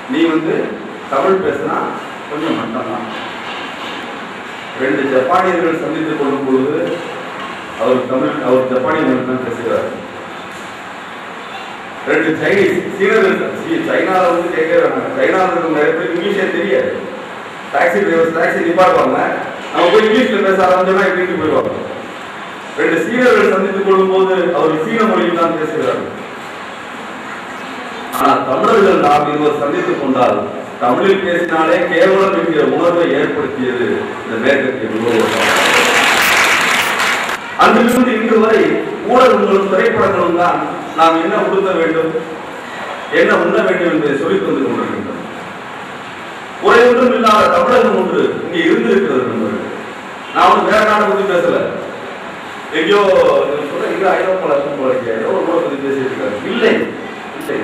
நீ வந்து தமிழ் பேசினா கொஞ்சம் மட்டம்தான் ரெண்டு ஜப்பானியர்கள் சந்தித்துக் கொள்ளும் பொழுது அவர் தமிழ் அவர் ஜப்பானிய மொழி தான் பேசுகிறார் ரெண்டு சைனீஸ் சீனர்கள் சீ- சைனால வந்து கேட்கவே வேணாம் சைனால இருக்க நிறைய பேர் இங்கிலீஷே தெரியாது டாக்ஸி டிரைவர்ஸ் டாக்ஸி நிப்பாட்டுவாங்க நம்ம போய் இங்கிலீஷ்ல பேச ஆரம்பிச்சோம்னா இப்படின்னு போயிடுவாங்க ரெண்டு சீனர்கள் சந்தித்துக் கொள்ளும் போது அவர் சீன மொழியில் தான் பேசுகிறார் ஆனால் தமிழர்கள் நாம் இருவர் சந்தித்துக் கொண்டால் தமிழில் பேசினாலே கேவலம் என்கிற உணர்வை ஏற்படுத்தியது இந்த மேற்கத்திய உருவம் அன்றிலிருந்து இன்று வரை ஊடகங்களும் திரைப்படங்களும் தான் நாம் என்ன உடுத்த வேண்டும் என்ன உண்ண வேண்டும் என்பதை சொல்லித் தந்து கொண்டிருக்கின்றோம் ஒரே ஒன்றும் இல்லாத தமிழகம் ஒன்று இங்கே இருந்திருக்கிறது நண்பர்கள் நான் வந்து வேற நாட்டை பத்தி பேசல எங்கேயோ சொல்ல இங்க ஐரோப்பால இருக்கும் போல இருக்கே, ஏதோ ஒரு ஊரை பத்தி பேசிட்டு இருக்காரு இல்லை இல்லை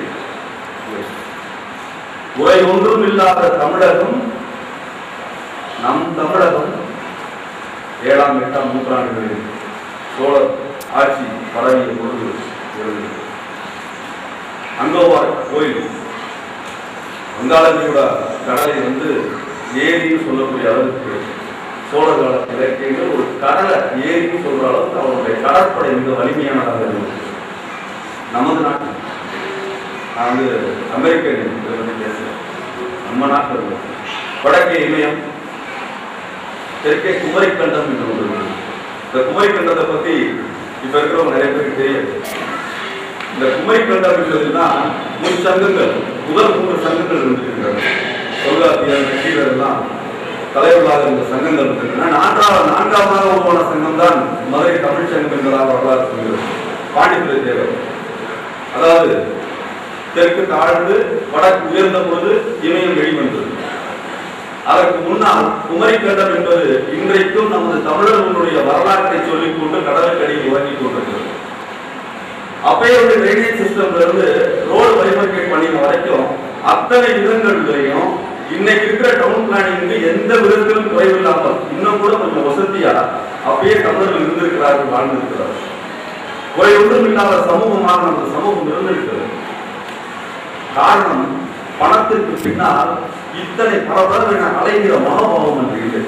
உரை ஒன்றும் இல்லாத தமிழகம் நம் தமிழகம் ஏழாம் எட்டாம் நூற்றாண்டுகளில் சோழர் ஆட்சி பரவிய பொழுது இருந்தது அங்கோவார் கோயில் வங்காளவியோட கடலை வந்து ஏரின்னு சொல்லக்கூடிய அளவுக்கு சோழ கால இலக்கியங்கள் ஒரு கடலை ஏரின்னு சொல்ற அளவுக்கு அவருடைய கடற்படை மிக வலிமையானதாக இருந்தது நமது நாட்டில் நான் வந்து அமெரிக்க இதை பத்தி பேசுறேன் நம்ம நாட்டில் இருக்கோம் வடக்கே இமயம் தெற்கே குமரிக்கண்டம் என்று ஒன்று இருக்கு. இந்த குமரிக்கண்டத்தை பத்தி இப்ப இருக்கிறவங்க நிறைய பேருக்கு தெரியாது இந்த குமரிக்கண்டம் என்பதுன்னா முச்சங்கங்கள் முதல் மூன்று சங்கங்கள் இருந்திருக்கிறது தொல்காப்பியர் நக்கீரர் எல்லாம் தலைவர்களாக இருந்த சங்கங்கள் இருக்கின்றன நான்காவது நான்காவதாக உருவான சங்கம் தான் மதுரை தமிழ் சங்கம் என்பதாக வரலாறு சொல்கிறது பாண்டித்துறை தேவர் அதாவது தெற்கு தாழ்ந்து வடக்கு உயர்ந்த பொழுது இமயம் வெளிவந்தது அதற்கு முன்னால் குமரிக்கண்டம் என்பது இன்றைக்கும் நமது தமிழர்களுடைய வரலாற்றை சொல்லிக் கொண்டு கடலுக்கடியில் உறங்கிக் கொண்டிருக்கிறது அப்பயே ஒரு ட்ரைனேஜ் சிஸ்டம்ல இருந்து ரோடு வழிமறிக்கை பண்ணின வரைக்கும் அத்தனை விதங்கள்லையும் இன்னைக்கு இருக்கிற டவுன் பிளானிங்க்கு எந்த விதத்திலும் குறைவில்லாமல் இன்னும் கூட கொஞ்சம் வசதியா அப்பயே தமிழர்கள் இருந்திருக்கிறார்கள் வாழ்ந்திருக்கிறார்கள் குறை ஒன்றும் இல்லாத சமூகமாக நமது சமூகம் இருந்திருக்கிறது காரணம் பணத்திற்கு பின்னால் இத்தனை பல பல அலைகிற மனோபாவம் என்று இல்லை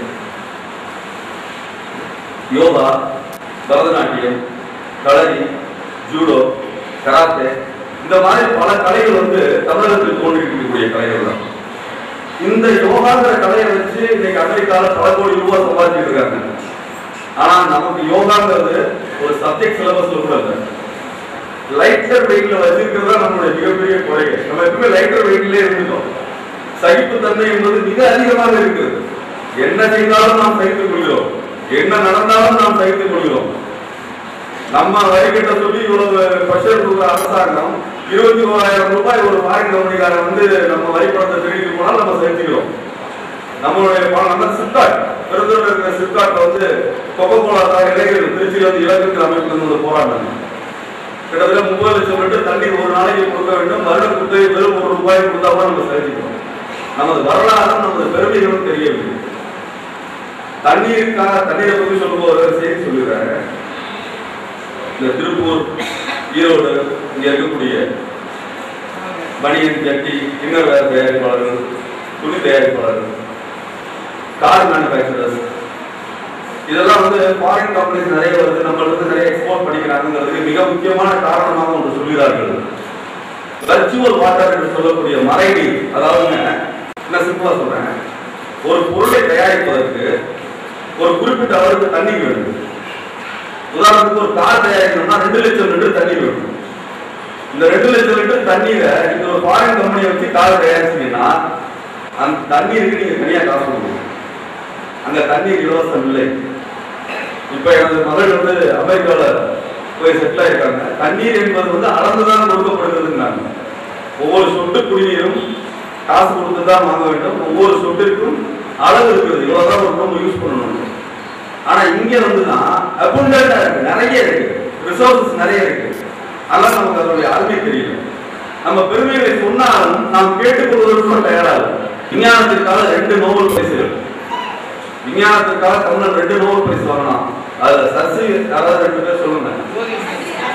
யோகா பரதநாட்டியம் களரி ஜூடோ கராத்தே இந்த மாதிரி பல கலைகள் வந்து தமிழகத்தில் தோன்றிருக்கக்கூடிய கலைகள் தான் இந்த யோகாங்கிற கலையை வச்சு இன்னைக்கு அமெரிக்கால பல கோடி ரூபாய் சம்பாதிச்சிட்டு இருக்காங்க ஆனா நமக்கு யோகாங்கிறது ஒரு சப்ஜெக்ட் சிலபஸ்ல கூட இல்லை லைட்டர் வெயிட்ல வச்சிருக்கிறதா நம்மளுடைய மிகப்பெரிய குறைகள் நம்ம எப்பவுமே லைட்டர் வெயிட்லயே இருந்துட்டோம் சகிப்புத்தன்மை என்பது மிக அதிகமாக இருக்கிறது என்ன செய்தாலும் நாம் சகித்துக் கொள்கிறோம் என்ன நடந்தாலும் நாம் சகித்துக் கொள்கிறோம் நம்ம வரி கட்ட சொல்லி இவ்வளவு பிரஷர் கொடுக்குற அரசாங்கம் இருபத்தி ஓராயிரம் ரூபாய் ஒரு ஃபாரின் கம்பெனிக்காரன் வந்து நம்ம வரி பணத்தை திருடிட்டு போனால் நம்ம செலுத்திக்கிறோம் நம்மளுடைய பணம் நம்ம சிப்காட் பெருந்தூர்ல இருக்கிற சிப்காட்ல வந்து கொக்கோ கோலா தான் இளைஞர்கள் திருச்சியில வந்து இலக்கு அமைப்பு வந்து போராடினாங்க கிட்டத்தட்ட முப்பது லட்சம் லிட்டர் தண்ணீர் ஒரு நாளைக்கு கொடுக்க வேண்டும் வருட குத்தகை வெறும் ஒரு ரூபாய் கொடுத்தா கூட நம்ம செலுத்திக்கிறோம் நமது வரலாறும் நமது பெருமைகளும் தெரியவில்லை தண்ணீருக்காக தண்ணீரை பற்றி சொல்லும்போது ஒரு செய்தி சொல்லுகிறாங்க இந்த திருப்பூர் ஈரோடு இங்க இருக்கக்கூடிய பனியன் ஜட்டி இன்னர் வேர் தயாரிப்பாளர்கள் துணி தயாரிப்பாளர்கள் கார் மேனுஃபேக்சரர்ஸ் இதெல்லாம் வந்து ஃபாரின் கம்பெனிஸ் நிறைய வருது நம்ம வந்து நிறைய எக்ஸ்போர்ட் பண்ணிக்கிறாங்கிறதுக்கு மிக முக்கியமான காரணமாக ஒன்று சொல்கிறார்கள் வர்ச்சுவல் வாட்டர் என்று சொல்லக்கூடிய மறைநீர் அதாவதுங்க என்ன சிம்பிளா சொல்றேன் ஒரு பொருளை தயாரிப்பதற்கு ஒரு குறிப்பிட்ட அளவுக்கு தண்ணீர் வேண்டும் உதாரணத்துக்கு ஒரு கார் தயாரிக்கணும்னா ரெண்டு லட்சம் லிட்டர் தண்ணீர் வேணும் இந்த ரெண்டு லட்சம் லிட்டர் தண்ணீரை நீங்க ஒரு ஃபாரின் கம்பெனியை வச்சு கார் தயாரிச்சீங்கன்னா அந்த தண்ணீருக்கு நீங்க தனியா காசு கொடுக்கணும் அங்க தண்ணீர் இலவசம் இல்லை இப்ப எனது மகள் வந்து அமெரிக்கால போய் செட்டில் ஆயிருக்காங்க தண்ணீர் என்பது வந்து அளந்துதான் கொடுக்கப்படுகிறதுங்கிறாங்க ஒவ்வொரு சொட்டு குடிநீரும் காசு கொடுத்து தான் வாங்க வேண்டும் ஒவ்வொரு சொட்டிற்கும் அளவு இருக்குது இவ்வளவுதான் ஒரு ரூம் யூஸ் பண்ணணும் ஆனா இங்க வந்துதான் அபுண்டன்டா இருக்கு நிறைய இருக்கு ரிசோர்சஸ் நிறைய இருக்கு அதெல்லாம் நமக்கு அதனுடைய அருமை தெரியல நம்ம பெருமைகளை சொன்னாலும் நாம் கேட்டுக்கொள்வதற்கும் தயாராகும் விஞ்ஞானத்திற்காக ரெண்டு நோபல் பரிசுகள் விஞ்ஞானத்திற்காக தமிழன் ரெண்டு நோபல் பரிசு வாங்கினான் அதுல சசி யாராவது ரெண்டு பேர் சொல்லுங்க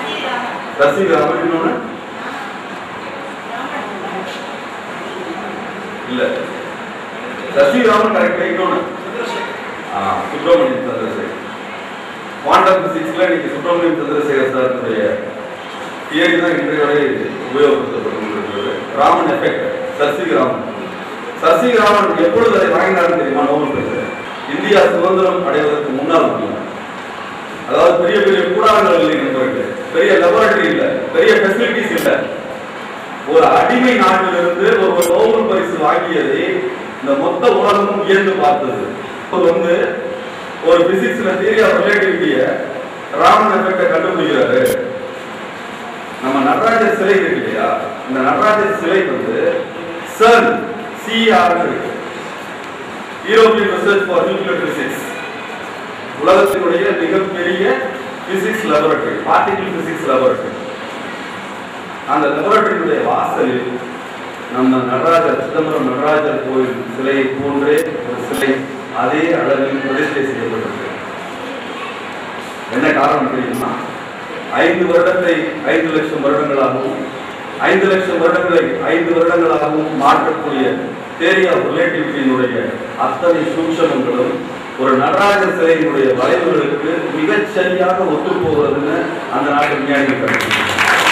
சசி ராமன் இன்னொன்னு இல்ல சசிராமன் கரெக்டா இன்னொன்னு ஆ, சுப்பிரமணியன் சந்திரசேகர் குவாண்டம் பிசிக்ஸ்ல இன்னைக்கு சுப்பிரமணியன் சந்திரசேகர் சாருடைய தியரி தான் இன்றைய வரை உபயோகப்படுத்தப்பட்டு கொண்டிருக்கிறது ராமன் எஃபெக்ட் சசி ராமன் சசி ராமன் எப்பொழுது அதை வாங்கினாருன்னு தெரியுமா நோபல் பரிசு இந்தியா சுதந்திரம் அடைவதற்கு முன்னால் முடியும் அதாவது பெரிய பெரிய கூடாரங்கள் இல்லை நண்பர்களே பெரிய லெபரட்டரி இல்ல பெரிய ஃபெசிலிட்டிஸ் இல்ல ஒரு அடிமை நாட்டிலிருந்து ஒரு நோபல் பரிசு வாங்கியதை இந்த மொத்த உலகமும் வியந்து பார்த்தது இப்போ வந்து ஒரு பிசிக்ஸ்ல தியரி ஆஃப் ரிலேட்டிவிட்டிய ராமன் எஃபெக்ட கண்டுபிடிக்கிறாரு நம்ம நடராஜர் சிலை இருக்கு இல்லையா இந்த நடராஜர் சிலை வந்து சன் சிஆர் இருக்கு European research for nuclear physics உலகத்தினுடைய மிகப்பெரிய physics laboratory particle physics laboratory அந்த லெபரட்டரியுடைய வாசலில் நம்ம நடராஜர் சிதம்பரம் நடராஜர் கோயில் சிலையை போன்றே ஒரு சிலை அதே அளவில் பிரதிஷ்டை செய்யப்பட்டிருக்கு என்ன காரணம் தெரியுமா ஐந்து வருடத்தை ஐந்து லட்சம் வருடங்களாகவும் ஐந்து லட்சம் வருடங்களை ஐந்து வருடங்களாகவும் மாற்றக்கூடிய தேரி ஆஃப் ரிலேட்டிவிட்டியினுடைய அத்தனை சூட்சமங்களும் ஒரு நடராஜர் சிலையினுடைய வளைவுகளுக்கு மிகச் சரியாக ஒத்து போகிறதுன்னு அந்த நாட்டு விஞ்ஞானிகள் கண்டுபிடிச்சாங்க.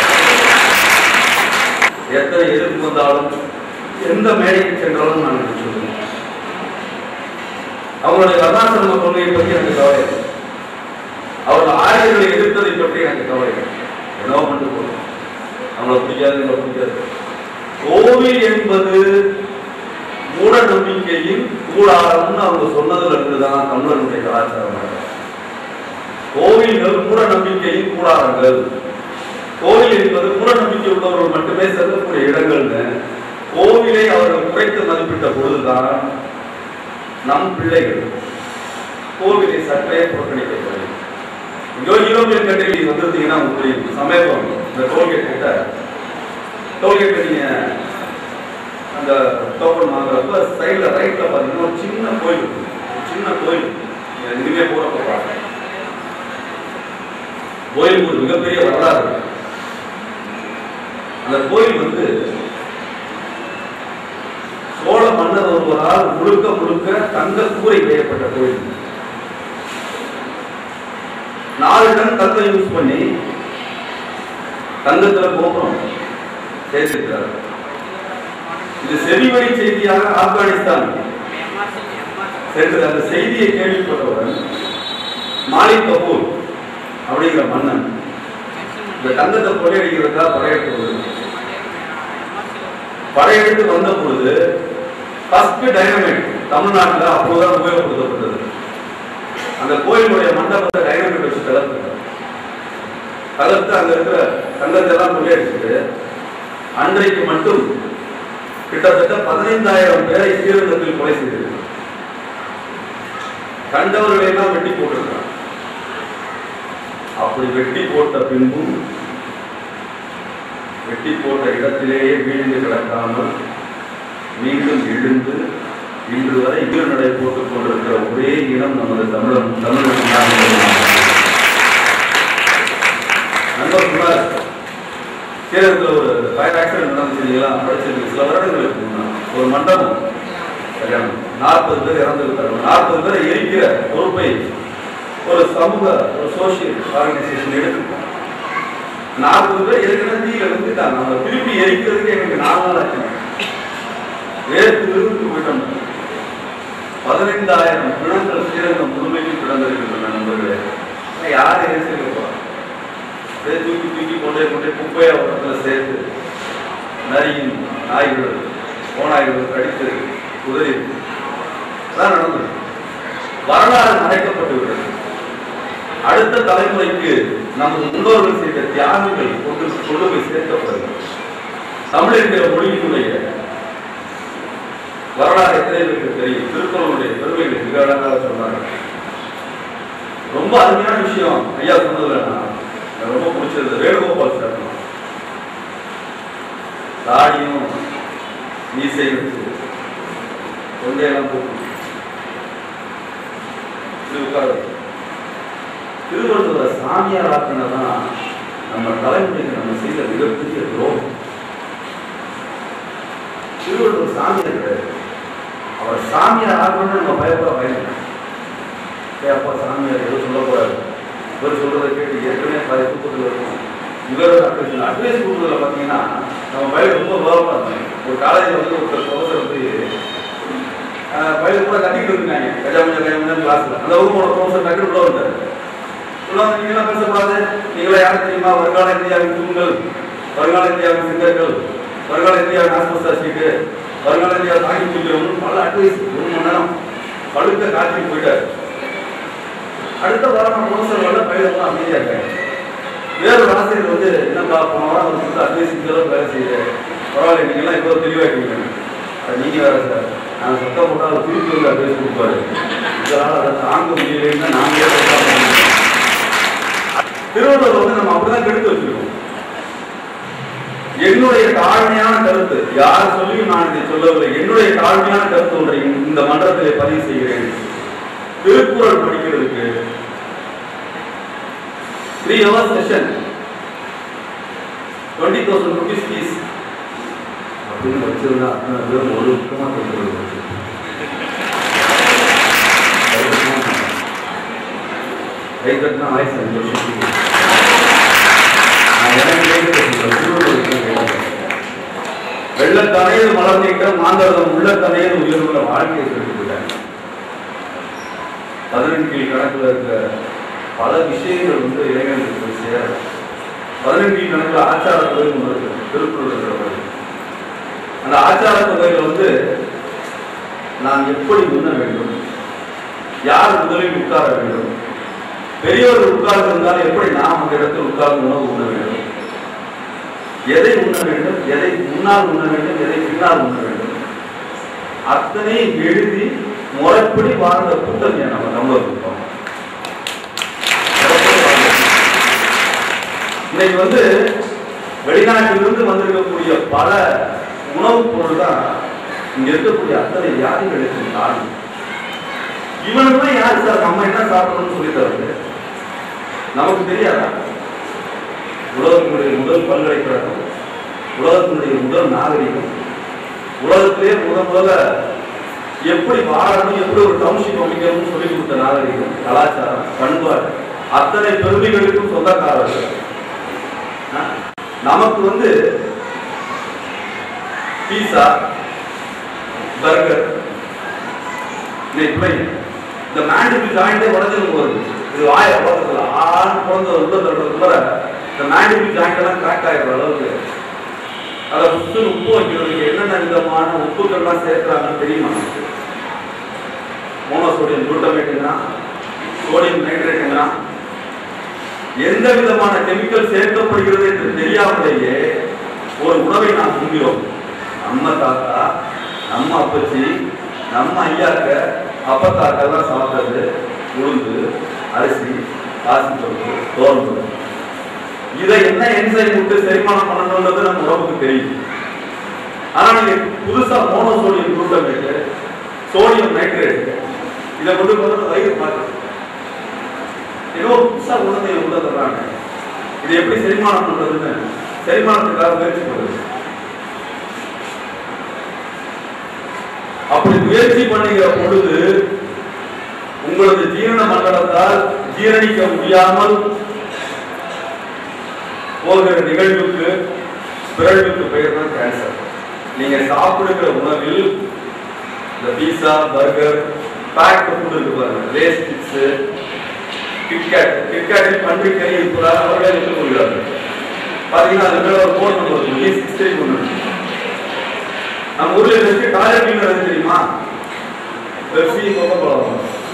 எத்தனை எதிர்ப்பு வந்தாலும் எந்த மேடைக்கு சென்றாலும் நான் இதை சொல்லுவேன் அவங்களுடைய வர்ணாசிரம கொள்கையை பற்றி எனக்கு கவலை இல்லை. அவர்கள் ஆரியர்களை எதிர்த்ததை பற்றி எனக்கு கவலை இல்லை. என்னவோ பண்ணி போதும் அவங்களை பிடிக்காது இவங்களை பிடிக்காது கோவில் என்பது மூட நம்பிக்கையின் கூடாரம்னு அவங்க சொன்னதுல இருந்துதான் தமிழர்களுடைய கலாச்சாரம் கோவில்கள் மூட நம்பிக்கையின் கூடாரங்கள் கோவில் என்பது மூட நம்பிக்கை உள்ளவர்கள் மட்டுமே செல்லக்கூடிய இடங்கள்னு கோவிலை அவர்கள் குறைத்து மதிப்பிட்ட பொழுதுதான் நம் பிள்ளைகள் கோவிலை சற்றே புறக்கணிக்கப்படுது இங்கோ யூரோப்பியன் கண்ட்ரியில் வந்திருந்தீங்கன்னா உங்களுக்கு தெரியும் சமீபம் இந்த டோல்கேட் கிட்ட டோல்கேட் நீங்க அந்த டோக்கன் வாங்குறப்ப சைடில் ரைட்ல பார்த்தீங்கன்னா ஒரு சின்ன கோயில் இருக்கு. ஒரு சின்ன கோயில் நீங்க இனிமே போறப்ப பாருங்க கோயிலுக்கு ஒரு மிகப்பெரிய வரலாறு இருக்கு. அந்த கோயில் வந்து சோழ மன்னர் ஒருவரால் முழுக்க முழுக்க தங்க கூரை வேயப்பட்ட கோயில் நாலு டன் தங்க யூஸ் பண்ணி தங்கத்துல கோபுரம் சேர்த்திருக்கிறார் இது செவிவழி செய்தியாக ஆப்கானிஸ்தான் சென்று அந்த செய்தியை கேள்விப்பட்டவுடன் மாலிக் கபூர் அப்படிங்கிற மன்னன் இந்த தங்கத்தை கொள்ளையடிக்கிறதுக்காக படையெடுத்து வருது படையெடுத்து வந்த பொழுது ஃபர்ஸ்ட் டைனமைட் தமிழ்நாட்டில் அப்போதான் உபயோகப்படுத்தப்பட்டது அந்த கோயிலுடைய மண்டபத்தை டைனமைட் வச்சு தளர்த்துட்டார் தளர்த்து அங்க இருக்கிற தங்கத்தை எல்லாம் கொள்ளையடிச்சுட்டு அன்றைக்கு மட்டும் கிட்டத்தட்ட பதினைந்தாயிரம் பேரை ஸ்ரீரங்கத்தில் கொலை செய்தது கண்டவர்களை எல்லாம் வெட்டி போட்டிருக்காங்க அப்படி வெட்டி போட்ட பின்பும் வெட்டி போட்ட இடத்திலேயே வீழ்ந்து கிடக்காமல் மீண்டும் எழுந்து இன்று வரை உயிர் நடை போட்டுக் கொண்டிருக்கிற ஒரே இனம் நமது தமிழம் தமிழகம் தான் என்பதை நண்பர் சொன்னார் சேலத்தில் ஒரு ஃபயர் ஆக்சிடென்ட் நடந்துச்சு இல்லைங்களா படிச்சிருக்கு சில வருடங்களுக்கு முன்னாடி ஒரு மண்டபம் கல்யாணம் நாற்பது பேர் இறந்துருக்காங்க நாற்பது பேரை எரிக்கிற பொறுப்பை ஒரு சமூக ஒரு சோசியல் ஆர்கனைசேஷன் எடுத்துருக்கோம் நாற்பது பேர் எரிக்கிற தீயில வந்துட்டாங்க அவங்க திருப்பி எரிக்கிறதுக்கு எங்களுக்கு நாலு நாள் ஆச்சு வேர்த்து விருந்து போயிட்டோம் பதினைந்தாயிரம் பிணங்கள் ஸ்ரீரங்கம் முழுமைக்கும் கிடந்திருக்கின்றன நண்பர்களே ஆனா யார் எரிச்சிருக்க போறா அப்படியே தூக்கி தூக்கி கொண்டே கொண்டே குப்பையை ஒரு இடத்துல சேர்த்து நரியும் நாய்கள் ஓநாய்கள் கடித்து குதிரை அதான் நடந்தது வரலாறு மறைக்கப்பட்டு விட்டது அடுத்த தலைமுறைக்கு நமது முன்னோர்கள் செய்த தியாகங்கள் கொண்டு கொண்டு போய் சேர்க்கப்படுது தமிழ் என்கிற மொழியினுடைய வரலாறு எத்தனை பேருக்கு தெரியும் திருக்குறளுடைய பெருமைகளை மிக அழகாக சொன்னாங்க ரொம்ப அருமையான விஷயம் ஐயா சொன்னதுல நான் எனக்கு ரொம்ப பிடிச்சது வேணுகோபால் சார் தாடியும் மீசை வச்சு கொண்டையெல்லாம் போட்டு இப்படி உட்காரு திருவள்ளுவரை சாமியார் ஆக்கினதான் நம்ம தலைமுறைக்கு நம்ம செய்த மிகப்பெரிய துரோகம் திருவள்ளுவர் சாமியார் கிடையாது அவர் சாமியார் ஆகணும்னு நம்ம பயப்பட பயன்படும் ஏ அப்பா சாமியார் எதுவும் சொல்லக்கூடாது இவர் சொல்றதை கேட்டு ஏற்கனவே பல தூக்கத்தில் இருக்கும் இவரோட அட்வைஸ் அட்வைஸ் கொடுக்குறதுல பார்த்தீங்கன்னா நம்ம பயிர் ரொம்ப கௌரவமாக இருந்தாங்க ஒரு காலேஜில் வந்து ஒருத்தர் ப்ரொஃபஸர் வந்து பயிர் கூட கட்டிக்கிட்டு இருந்தாங்க கஜாமஞ்சா கஜாமஞ்சா கிளாஸில் அந்த ஊரோட ப்ரொஃபஸர் டக்குனு உள்ள வந்தார் உள்ள வந்து நீங்களாம் பேசக்கூடாது நீங்களா யாரும் தெரியுமா வருங்கால இந்தியாவின் தூண்கள் வருங்கால இந்தியாவின் சிங்கர்கள் வருங்கால இந்தியாவின் ஆஸ்பஸ்தா சீட்டு வருங்கால இந்தியா தாங்கி பிடிக்கிறவங்க பல அட்வைஸ் ஒரு மணி நேரம் பழுக்க காட்சிக்கு போயிட்டார் அடுத்த வாரம் ப்ரொஃபஸர் வந்து பயிர் அமைதியாக இருக்காங்க வேறொரு ஆசிரியர் வந்து என்னப்பா போன வாரம் வந்து கொடுத்த அட்வைஸ் இந்த அளவுக்கு வேலை செய்யுது பரவாயில்ல நீங்களாம் இவ்வளோ தெளிவாக்கிங்க அது நீங்கள் வேற சார் நான் சத்தம் போட்டால் அவர் திருப்பி வந்து அட்வைஸ் கொடுப்பாரு இதனால் அதை தாங்க முடியலைன்னு நாங்களே சொல்றாங்க. திருவள்ளுவர் வந்து நம்ம அப்படிதான் கெடுத்து வச்சிருக்கோம் என்னுடைய தாழ்மையான கருத்து யார் சொல்லியும் நான் இதை சொல்லவில்லை என்னுடைய தாழ்மையான கருத்து ஒன்றை இந்த மன்றத்திலே பதிவு செய்கிறேன் திருக்குறள் படிக்கிறதுக்கு three hours session twenty thousand rupees fees அப்படின்னு வச்சிருந்தா அத்தனை பேரும் ஒரு முக்கியமாக திருக்குறள் வச்சு கை கட்டினா ஆயிரத்தி அஞ்சு வருஷம் நான் எனக்கு கேட்கிறேன் திருவள்ளுவர் வெள்ளத்தனையில் மலர்ந்திட்ட மாந்தரம் உள்ளத்தனையில் உயிர்வுள்ள வாழ்க்கையை சொல்லிவிட்டேன் பதினெண்டு கீழ் கணக்குல இருக்க பல விஷயங்கள் வந்து இளைஞர்களுக்கு போய் சேர பதினெண்டு கீழ் கணக்குல ஆச்சார தொகை ஒன்று இருக்கு திருக்குறள் இருக்கிற மாதிரி அந்த ஆச்சார தொகையில வந்து நாம் எப்படி உண்ண வேண்டும் யார் முதலில் உட்கார வேண்டும் பெரியவர்கள் உட்கார்ந்து இருந்தால் எப்படி நாம் அந்த இடத்தில் உட்கார்ந்து உணவு உண்ண வேண்டும் எதை உண்ண வேண்டும் எதை முன்னால் உண்ண வேண்டும் எதை பின்னால் உண்ண வேண்டும் அத்தனை எழுதி முறைப்படி வாழ்ந்த கூட்டம் ஏன் நம்ம தமிழர் இருக்கோம் இன்னைக்கு வந்து வெளிநாட்டிலிருந்து வந்திருக்கக்கூடிய பல உணவுப் பொருள் தான் இங்க இருக்கக்கூடிய அத்தனை வியாதிகளுக்கு காரணம் இவனுக்குலாம் யார் சார் நம்ம என்ன சாப்பிடணும்னு சொல்லி தருது நமக்கு தெரியாதா உலகத்தினுடைய முதல் பல்கலைக்கழகம் உலகத்தினுடைய முதல் நாகரிகம் உலகத்திலே முத முதல்ல எப்படி வாழணும் எப்படி ஒரு டவுன்ஷிப் அமைக்கணும்னு சொல்லி கொடுத்த நாகரிகம் கலாச்சாரம் பண்பாடு அத்தனை பெருமைகளுக்கும் சொந்தக்காரர்கள் ஆ? நமக்கு வந்து பீஸா பர்கர் இன்னைக்கு பிள்ளைங்க இந்த மேண்டிபிள் ஜாயிண்டே உடஞ்சது போகுது இது வாய பக்கத்துல ஆண் குழந்தை உள்ள தள்ளுறதுக்குள்ள இந்த மேண்டிபிள் ஜாயிண்ட் எல்லாம் கிராக் ஆகிற அளவுக்கு அதை உப்பு உப்பு வைக்கிறதுக்கு என்னென்ன விதமான உப்புக்கள்லாம் சேர்க்கிறாங்கன்னு தெரியுமா மோனோசோடியம் குளுட்டமேட்டுனா சோடியம் நைட்ரேட்டுனா எந்த விதமான கெமிக்கல் சேர்க்கப்படுகிறது என்று தெரியாமலேயே ஒரு உணவை நாம் உண்கிறோம் நம்ம தாத்தா நம்ம அப்பச்சி நம்ம ஐயாக்க அப்பத்தாக்கெல்லாம் சாப்பிட்டது உளுந்து அரிசி பாசிப்பருப்பு தோரம் இதை என்ன என்சைம் விட்டு செரிமானம் பண்ணணுன்றது நம்ம உடம்புக்கு தெரியும் ஆனா நீங்க புதுசா மோனோசோடியம் குளுட்டமேட்டு சோடியம் நைட்ரேட் இதை கொண்டு வந்து வயிறு பார்த்து ஏதோ புதுசா உணவை உள்ள தர்றாங்க இது எப்படி செரிமானம் பண்றதுன்னு செரிமானத்துக்காக முயற்சி பண்ணுது அப்படி முயற்சி பண்ணுகிற பொழுது உங்களது ஜீரண மண்டலத்தால் ஜீரணிக்க முடியாமல் போகிற நிகழ்வுக்கு பிறழ்வுக்கு பெயர் தான் கேன்சர் நீங்க சாப்பிடுகிற உணவில் இந்த பீஸா பர்கர் பேக் ஃபுட் இருக்கு பாருங்க லேஸ் சிப்ஸ் கிட்கேட் கிட்கேட்டில் பன்றி கறி இருப்பதாக அவர்களே விட்டுக் கொள்கிறார்கள் பாத்தீங்கன்னா அது மேல ஒரு போன் நம்பர் இருக்கும் ஈ சிக்ஸ் த்ரீ ஒன்று நம்ம ஊர்ல இருக்கு டாய்லெட் கிளீனர் எது தெரியுமா பெப்சி கோகோ கோலா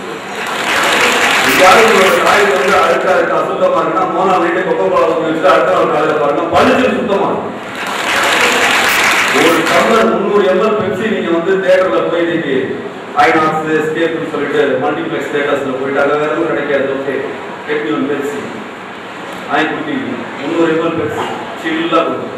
யாரும் ஒரு காய் வந்து அழுக்கா இருக்கு அசுத்தமா இருக்குன்னா மூணா நைட்டு கொக்கோ கோலா ஊத்தி வச்சு அடுத்த நாள் காலையில பாருங்க பளிச்சு சுத்தமா இருக்கும் ஒரு டம்ளர் முந்நூறு எம்எல் பெப்சி நீங்க வந்து தேட்டர்ல போய் இன்னைக்கு ஐநாக்ஸ் எஸ்கேப்னு சொல்லிட்டு மல்டிப்ளெக்ஸ் தேட்டர்ஸ்ல போயிட்டு அங்க வேற எதுவும் கிடைக்காது ஓகே கெட் ஒன் பெப்சி வாங்கி குடிப்பீங்க முந்நூறு எம்எல் பெப்சி சில்லா கொடுக்கும்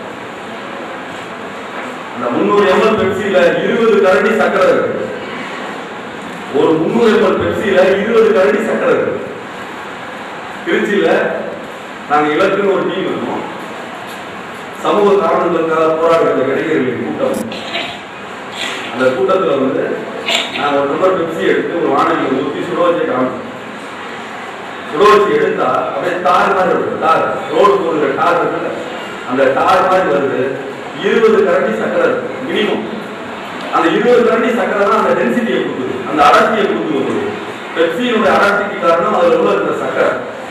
அந்த முந்நூறு எம்எல் பெப்சியில இருபது கரண்டி சக்கரை இருக்கு ஒரு முந்நூறு எம்எல் பெப்சியில இருபது கரண்டி சக்கரை இருக்கு திருச்சியில நாங்க இலக்குன்னு ஒரு டீம் இருக்கோம் சமூக காரணங்களுக்காக போராடுகிற இளைஞர்களின் கூட்டம் அந்த கூட்டத்துல வந்து நான் ஒரு நம்பர் பெப்சி எடுத்து ஒரு வானொலியில் ஊற்றி சுட வச்சு காமிச்சேன் சுட வச்சு எடுத்தா அப்படியே தார் மாதிரி வருது தார் ரோடு போடுற டார் இருக்குல்ல அந்த டார் மாதிரி வருது இருபது கரண்டி சக்கரை இருக்கு மினிமம் அந்த இருபது கரண்டி சக்கரை தான் அந்த டென்சிட்டியை கொடுக்குது அந்த அடர்த்தியை கொடுக்குது பெப்சியினுடைய அடர்த்திக்கு காரணம் அதுல உள்ள இந்த சக்கரை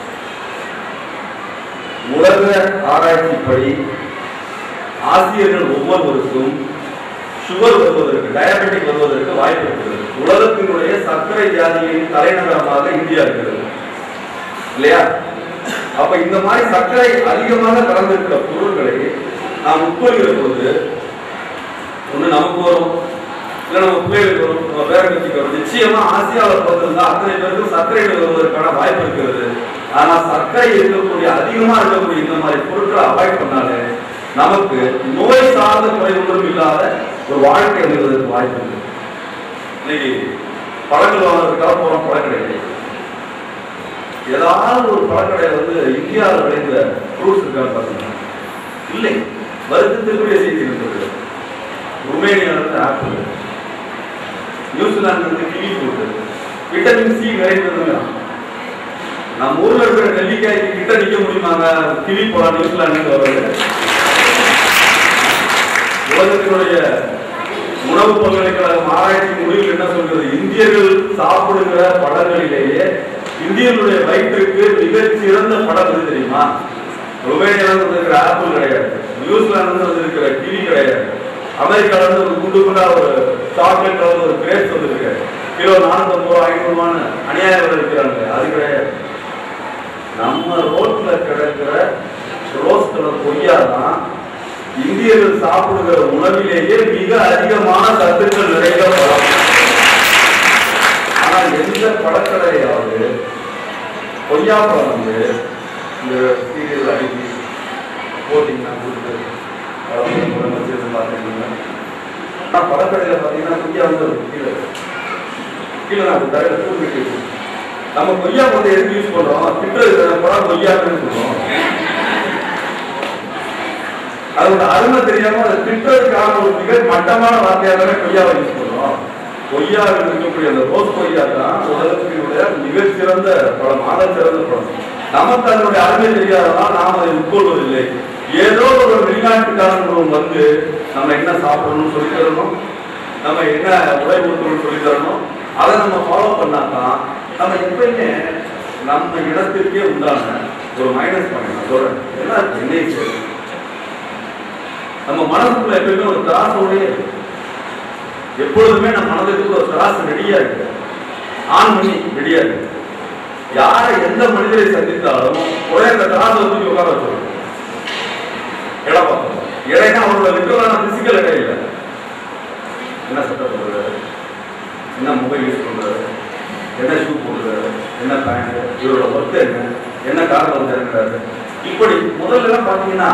உலக ஆராய்ச்சிப்படி ஆசிரியர்கள் ஒவ்வொருவருக்கும் சுகர் வருவதற்கு டயபெட்டிக் வருவதற்கு வாய்ப்பு இருக்கிறது உலகத்தினுடைய சர்க்கரை வியாதியின் தலைநகரமாக இந்தியா இருக்கிறது இல்லையா அப்ப இந்த மாதிரி சர்க்கரை அதிகமாக கலந்திருக்கிற பொருட்களை நாம் உட்கொள்கிற பொழுது ஒண்ணு நமக்கு வரும் இல்ல நம்ம பிள்ளைகளுக்கு வரும் நம்ம பேரம்பேத்திக்கு வரும் நிச்சயமா ஆசியாவில் பிறந்திருந்தா அத்தனை பேருக்கும் சர்க்கரை நோய் வருவதற்கான வாய்ப்பு இருக்கிறது ஆனா சர்க்கரை இருக்கக்கூடிய அதிகமா இருக்கக்கூடிய இந்த மாதிரி பொருட்களை அவாய்ட் பண்ணாலே நமக்கு நோய் சார்ந்த குறை ஒன்றும் இல்லாத ஒரு வாழ்க்கை அமைவதற்கு வாய்ப்பு இருக்கு இன்னைக்கு பழங்கள் வாங்குறதுக்காக போறோம் பழக்கடை ஏதாவது ஒரு பழக்கடையில வந்து இந்தியாவில் விளைந்த ஃப்ரூட்ஸ் இருக்கான்னு பார்த்தீங்கன்னா இல்லை வருத்தத்திற்குரிய செய்தி இருக்கிறது ருமேனியால இருந்து ஆப்பிள் நியூசிலாந்து இருந்து கிவி ஃப்ரூட் விட்டமின் சி நிறைந்ததுங்க நம்ம ஊர்ல இருக்கிற நெல்லிக்காய்க்கு கிட்ட நிக்க முடியுமாங்க கிவி பழம் நியூசிலாந்து வருது உலகத்தினுடைய உணவு பல்கலைக்கழகம் ஆராய்ச்சி முடிவில் என்ன சொல்றது இந்தியர்கள் சாப்பிடுகிற பழங்களிலேயே இந்தியர்களுடைய வயிற்றுக்கு மிகச் சிறந்த பழம் எது தெரியுமா ருமேனியால இருந்து இருக்கிற ஆப்பிள் கிடையாது நியூசிலாந்து இருந்து இருக்கிற கிவி கிடையாது அமெரிக்கால இருந்து ஒரு குண்டு குண்டா ஒரு சாக்லேட் கலந்து ஒரு கிரேப்ஸ் வந்திருக்கு கிலோ நானூத்தி ரூபா ஐநூறு ரூபான்னு அநியாய விலை இருக்கிறாங்க அது கிடையாது நம்ம ரோட்ல கிடக்கிற ரோஸ் கலர் கொய்யா தான் இந்தியர்கள் சாப்பிடுகிற உணவிலேயே மிக அதிகமான சத்துக்கள் நிறைந்த பழம் ஆனா எந்த பழக்கடையாவது கொய்யா பழம் வந்து இந்த சீரியல் அடிக்கி போட்டிங்கன்னா கொடுத்து பழம் பழம் வச்சு பார்த்தீங்கன்னா ஆனா பழக்கடையில பார்த்தீங்கன்னா கொய்யா வந்து ஒரு கீழே கீழே நான் தரையில தூக்கிட்டு இருக்கு. நம்ம கொய்யா வந்து எதுக்கு யூஸ் பண்றோம் திட்டுறது பழம் கொய்யான்னு சொல்றோம் அதோட அருமை தெரியாம அதை திட்டுறதுக்கான ஒரு மிக மட்டமான வார்த்தையாக தானே கொய்யாவை யூஸ் பண்றோம் கொய்யாவில் இருக்கக்கூடிய அந்த ரோஸ் கொய்யா தான் உலகத்தினுடைய மிகச் சிறந்த பழம் ஆக சிறந்த பழம் நமக்கு அதனுடைய அருமை தெரியாததால் நாம் அதை உட்கொள்வதில்லை ஏதோ ஒரு வெளிநாட்டுக்காரங்களும் வந்து நம்ம என்ன சாப்பிடணும்னு சொல்லி தரணும் நம்ம என்ன உடை ஊற்றணும்னு சொல்லி தரணும் அதை நம்ம ஃபாலோ பண்ணாதான் நம்ம எப்பயுமே நம்ம இடத்திற்கே உண்டான ஒரு மைனஸ் பாயிண்ட் நான் சொல்றேன் என்ன என்னை சரி நம்ம மனசுக்குள்ள எப்பயுமே ஒரு திராசோடய எப்பொழுதுமே நம்ம மனதிற்கு ஒரு திராசு ரெடியா இருக்கு ஆன் பண்ணி ரெடியா இருக்கு யாரை எந்த மனிதரை சந்தித்தாலும் ஒரே அந்த திராசை தூக்கி உட்கார வச்சிருக்கோம் இடம் பார்க்கணும் இடைனா அவரோட லிட்டரான பிசிக்கல் இடம் இல்லை என்ன சட்டை போடுறாரு என்ன மொபைல் யூஸ் பண்றாரு என்ன ஷூ போடுறாரு என்ன பேண்ட் இவரோட ஒர்க் என்ன என்ன காரில் வந்து இறங்குறாரு இப்படி முதல்ல எல்லாம் பாத்தீங்கன்னா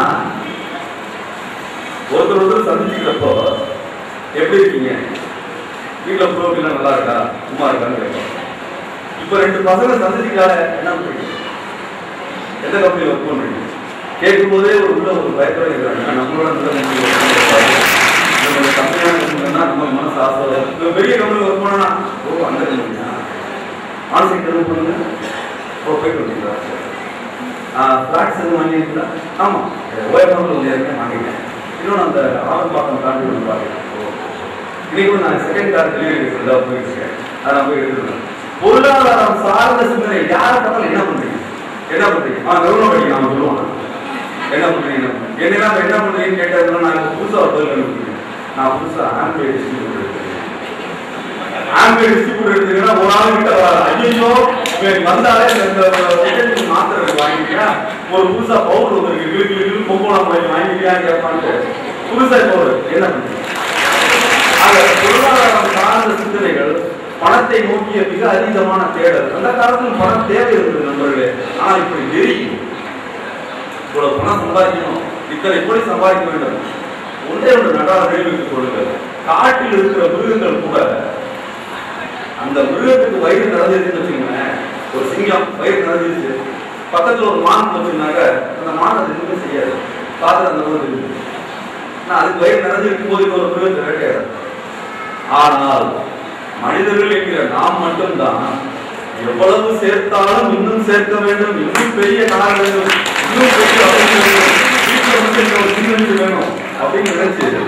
ஒருத்தர் ஒருத்தர் சந்திச்சுக்கிறப்போ எப்படி இருக்கீங்க வீட்டில் ப்ரோக்கெல்லாம் நல்லா இருக்கா சும்மா இருக்கான்னு கேட்போம் இப்போ ரெண்டு பசங்க சந்திச்சுக்கால என்ன பண்றீங்க எந்த கம்பெனி ஒர்க் பண்றீங்க கேட்கும் போதே ஒரு உள்ள ஒரு பயத்தோட இருக்கிறாங்க நம்மளோட நல்ல கம்மியான கம்பெனினா நம்ம மனசு ஆசை வரும். இப்ப பெரிய கம்பெனி ஒர்க் பண்ணா ஓ அந்த கம்பெனியா மானசிக் தெரிவு பண்ணுங்க ஓ போயிட்டு வந்தீங்களா ஃப்ளாட்ஸ் எதுவும் வாங்கியிருக்கீங்களா ஆமாம் ஓயப்பூரில் வந்து ஏற்கனவே வாங்கிட்டேன் இன்னொன்று அந்த ஆரம்பாக்கம் தாண்டி ஒன்று பார்க்கலாம் இன்னைக்கு கூட நான் செகண்ட் கார் டெலிவரி ஃபுல்லாக போயிருக்கேன் அதை நான் போய் எடுத்துருக்கேன் பொருளாதாரம் சார்ந்த சிந்தனை யாரை பார்த்தாலும் என்ன பண்றீங்க என்ன பண்றீங்க ஆ கவர்மெண்ட் படிக்க நான் சொல்லுவான் என்ன பண்றீங்க என்ன பண்றீங்க என்னன்னா என்ன பண்றீங்கன்னு கேட்டதுல நான் இப்போ புதுசாக ஒரு பதில் கண்டுபிடிக்கிறேன் நான் புதுசாக ஆம்பிள் டிஸ்ட்ரிபியூட்டர் எடுக்கிறேன் ஆம்பிள் டிஸ்ட்ரிபியூட்டர் எடுத்தீங்கன்னா ஒரு ஆள் கிட்ட ஐயோ வந்தாலே இந்த செகண்ட் மாத்திரை வாங்கிட்டியா ஒரு புதுசா பவுடர் வந்துருக்கு கிளு கிளு கிளு பொங்கோலாம் போய் வாங்கிட்டியா கேட்பான்ட்டு புதுசா பவுடர் என்ன பண்றீங்க ஆக பொருளாதாரம் சார்ந்த சிந்தனைகள் பணத்தை நோக்கிய மிக அதீதமான தேடல் அந்த காலத்தில் பணம் தேவை இருந்தது நண்பர்களே ஆனா இப்படி நெருங்கி இவ்வளவு பணம் சம்பாதிக்கணும் இத்தனை கோடி சம்பாதிக்க வேண்டும் ஒன்றே ஒன்று நன்றாக நினைவுக்கு கொள்ளுங்கள் காட்டில் இருக்கிற மிருகங்கள் கூட அந்த மிருகத்துக்கு வயிறு நடந்துருச்சுன்னு வச்சுக்கோங்களேன் ஒரு சிங்கம் வயிறு நடந்துருச்சு பக்கத்துல ஒரு மான் வச்சுருந்தாங்க அந்த மான் அது எதுவுமே செய்யாது பார்த்து அந்த மாதிரி இருக்கு நான் அதுக்கு வயிறு நிறைஞ்சிருக்கும் போது ஒரு மிருகத்தை வேட்டையாடும் ஆனால் மனிதர்கள் என்கிற நாம் மட்டும்தான் எவ்வளவு சேர்த்தாலும் இன்னும் சேர்க்க வேண்டும் இன்னும் பெரிய கார் வேண்டும் இன்னும் பெரிய வசதி வேண்டும் வீட்டில் வந்து இன்னும் ஒரு சின்ன வீடு வேணும் அப்படின்னு நினைச்சு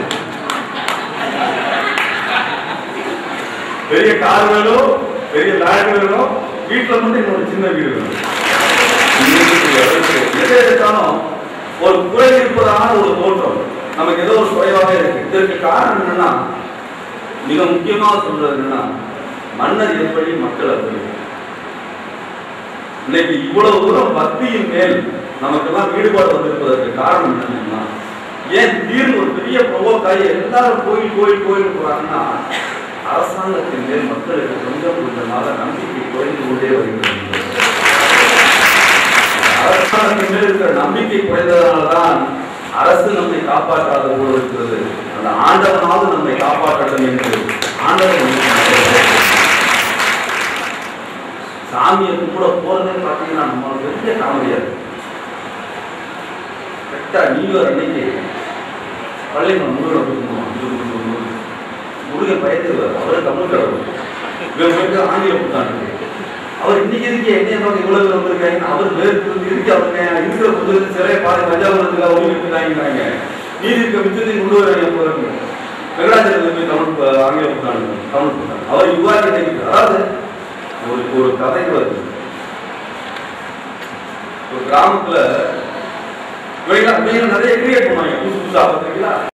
பெரிய கார் வேணும் பெரிய லேண்ட் வேணும் வீட்டுல மட்டும் இன்னொரு சின்ன வீடு வேணும் எதை எடுத்தாலும் ஒரு குறை இருப்பதான ஒரு தோற்றம் நமக்கு ஏதோ ஒரு குறைவாக இருக்கு இதற்கு காரணம் என்னன்னா மிக முக்கியமாக சொல்றது என்னன்னா மன்னர் எப்படி மக்கள் அப்படி இன்னைக்கு இவ்வளவு தூரம் பக்தியின் மேல் நமக்கெல்லாம் ஈடுபாடு வந்திருப்பதற்கு காரணம் என்னன்னா ஏன் திடீர்னு ஒரு பெரிய ப்ரொவோக்காகி எல்லாரும் கோயில் கோயில் கோயில் போறாங்கன்னா அரசாங்கத்தின் மேல் மக்களுக்கு கொஞ்சம் கொஞ்சமாக நம்பிக்கை குறைந்து கொண்டே வருகிறது அரசாங்கத்தின் மேல் இருக்கிற நம்பிக்கை குறைந்ததனால்தான் அரசு நம்மை காப்பாற்றாத போல இருக்கிறது அந்த ஆண்டவனாவது நம்மை காப்பாற்றட்டும் என்று ஆண்டவன் நம்மை காப்பாற்றுகிறார். சாமியை கும்பிட போறதே பார்த்தீங்கன்னா நம்ம பெரிய காமெடியா இருக்கு கரெக்டா நியூ இயர் அன்னைக்கு பள்ளிமன் முருகனை போய் கும்பிடுவான் முருகன் பயந்துருவார் அவரை தமிழ் கடவுள் இவன் போயிட்டு ஆங்கில புத்தாண்டு அவர் இன்னைக்கு இருக்கு என்னைய பார்க்க இவ்வளவு பேர் வந்திருக்காங்க அவர் வேறு இருக்கு அவருங்க இருக்கிற புத்தகத்து சிறைய பாதி தஞ்சாவூரத்துல ஒளி இருக்கிறாங்க நீதி இருக்க மிச்சத்தையும் கொண்டு வராங்க போறாங்க வெங்கடாச்சலத்துல போய் தமிழ் ப- ஆங்கில புத்தாண்டு தமிழ் புத்தாண்டு அவர் யுவாக்கி நினைக்கிறார் அதாவது ஒரு ஒரு கதை வருது ஒரு கிராமத்துல இவங்க இவங்க நிறைய கிரியேட் பண்ணுவாங்க புதுசு புதுசா பார்த்தீங்களா